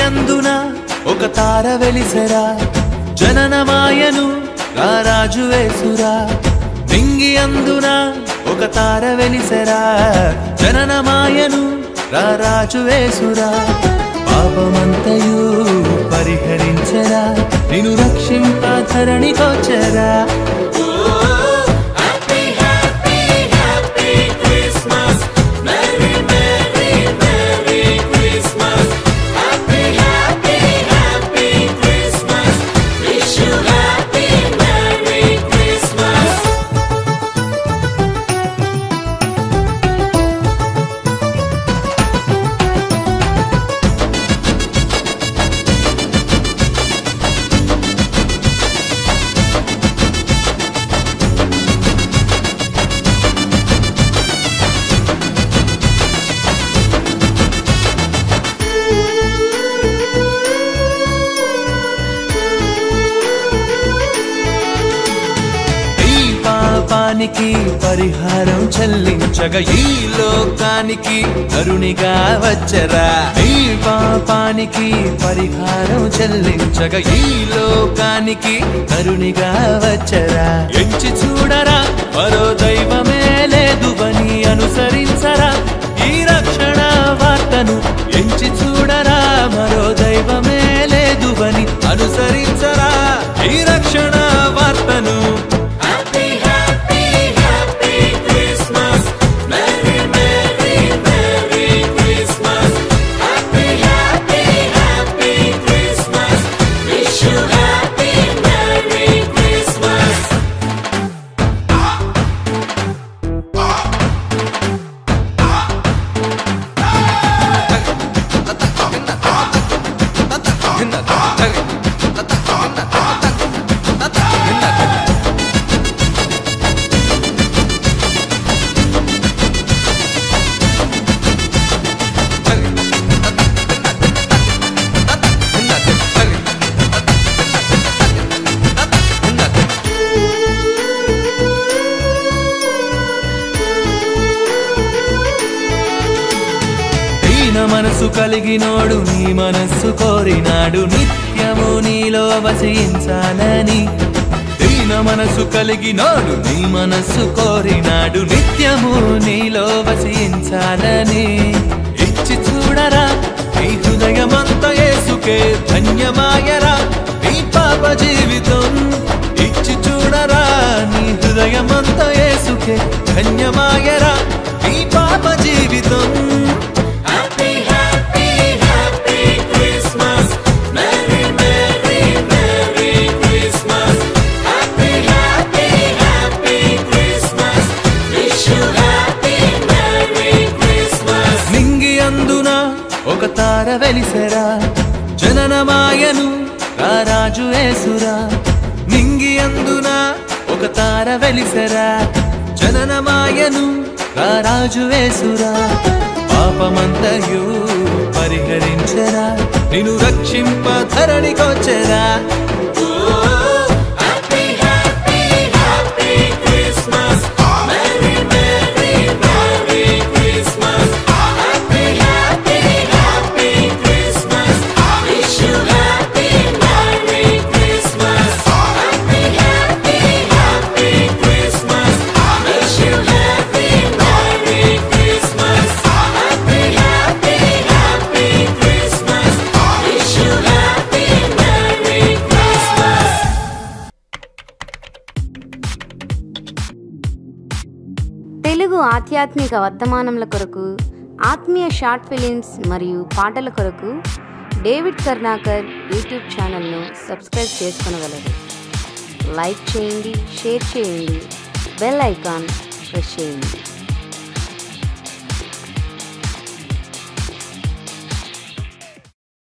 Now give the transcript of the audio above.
అందున ఒక తార వెలిసెరా జననమాయను రారాజు వేసురా మింగి అందున ఒక తార వెలిసెరా జననమాయను రారాజు వేసురా పాపమంతయు పరిహరించరా నిన్ను రక్షింప ధరణికొచ్చరా ఈ పాపానికి పరిహారం చెల్లించగా ఈ లోకానికి కరుణిగా వచ్చరా ఈ పాపానికి పరిహారం చెల్లించగా ఈ లోకానికి కరుణిగా వచ్చరా ఎంచి చూడరా మరో దైవమే లేదు అని అనుసరించరా ఈ రక్షణ వార్తను ఎంచి చూడరా మరో దైవమే లేదు అని అనుసరించరా ఈ రక్షణ వార్తను దీన మనసు కలిగినోడు నీ మనస్సు కోరినాడు నిత్యము నీలో వసించాలని దీన మనసు కలిగినోడు నీ మనస్సు కోరినాడు నిత్యము నీలో వసించాలని ఇచ్చి చూడరా నీ హృదయమంత యేసుకే ధన్యమాయరా నీ పాప జీవితం ఇచ్చి చూడరా నీ హృదయమంత యేసుకే ధన్యమాయరా నీ పాప జీవితం మింగి అందున ఒక తార వెలిసెరా జననమాయను రారాజు ఏసురా మింగి అందున ఒక తార వెలిసెరా జననమాయను రారాజు వేసురా పాపమంతయు పరిహరించరా నిన్ను రక్షింప ధరణికొచ్చరా తెలుగు ఆధ్యాత్మిక వర్తమానముల కొరకు ఆత్మీయ షార్ట్ ఫిలిమ్స్ మరియు పాటల కొరకు డేవిడ్ కర్ణాకర్ యూట్యూబ్ ఛానల్ను సబ్స్క్రైబ్ చేసుకొనగలరు లైక్ చేయండి షేర్ చేయండి బెల్ ఐకాన్ ప్రెస్ చేయండి